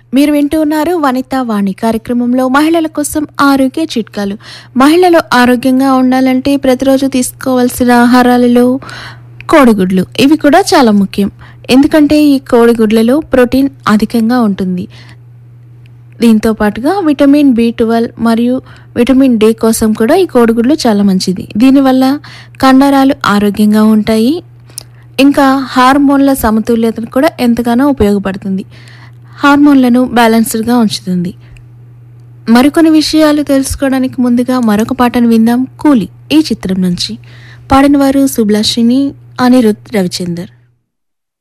మీరు వింటూ ఉన్నారు వనిత వాణి కార్యక్రమంలో మహిళల కోసం ఆరోగ్య చిట్కాలు మహిళలు ఆరోగ్యంగా ఉండాలంటే ప్రతిరోజు తీసుకోవాల్సిన ఆహారాలలో కోడిగుడ్లు ఇవి కూడా చాలా ముఖ్యం ఎందుకంటే ఈ కోడిగుడ్లలో ప్రోటీన్ అధికంగా ఉంటుంది దీంతో పాటుగా విటమిన్ బి ట్వెల్వ్ మరియు విటమిన్ డి కోసం కూడా ఈ కోడిగుడ్లు చాలా మంచిది దీనివల్ల కండరాలు ఆరోగ్యంగా ఉంటాయి ఇంకా హార్మోన్ల సమతుల్యతను కూడా ఎంతగానో ఉపయోగపడుతుంది హార్మోన్లను బ్యాలెన్స్డ్గా ఉంచుతుంది మరికొన్ని విషయాలు తెలుసుకోవడానికి ముందుగా మరొక పాటను విందాం కూలి ఈ చిత్రం నుంచి పాడిన వారు సుబ్లాషిని అనిరుద్ రవిచందర్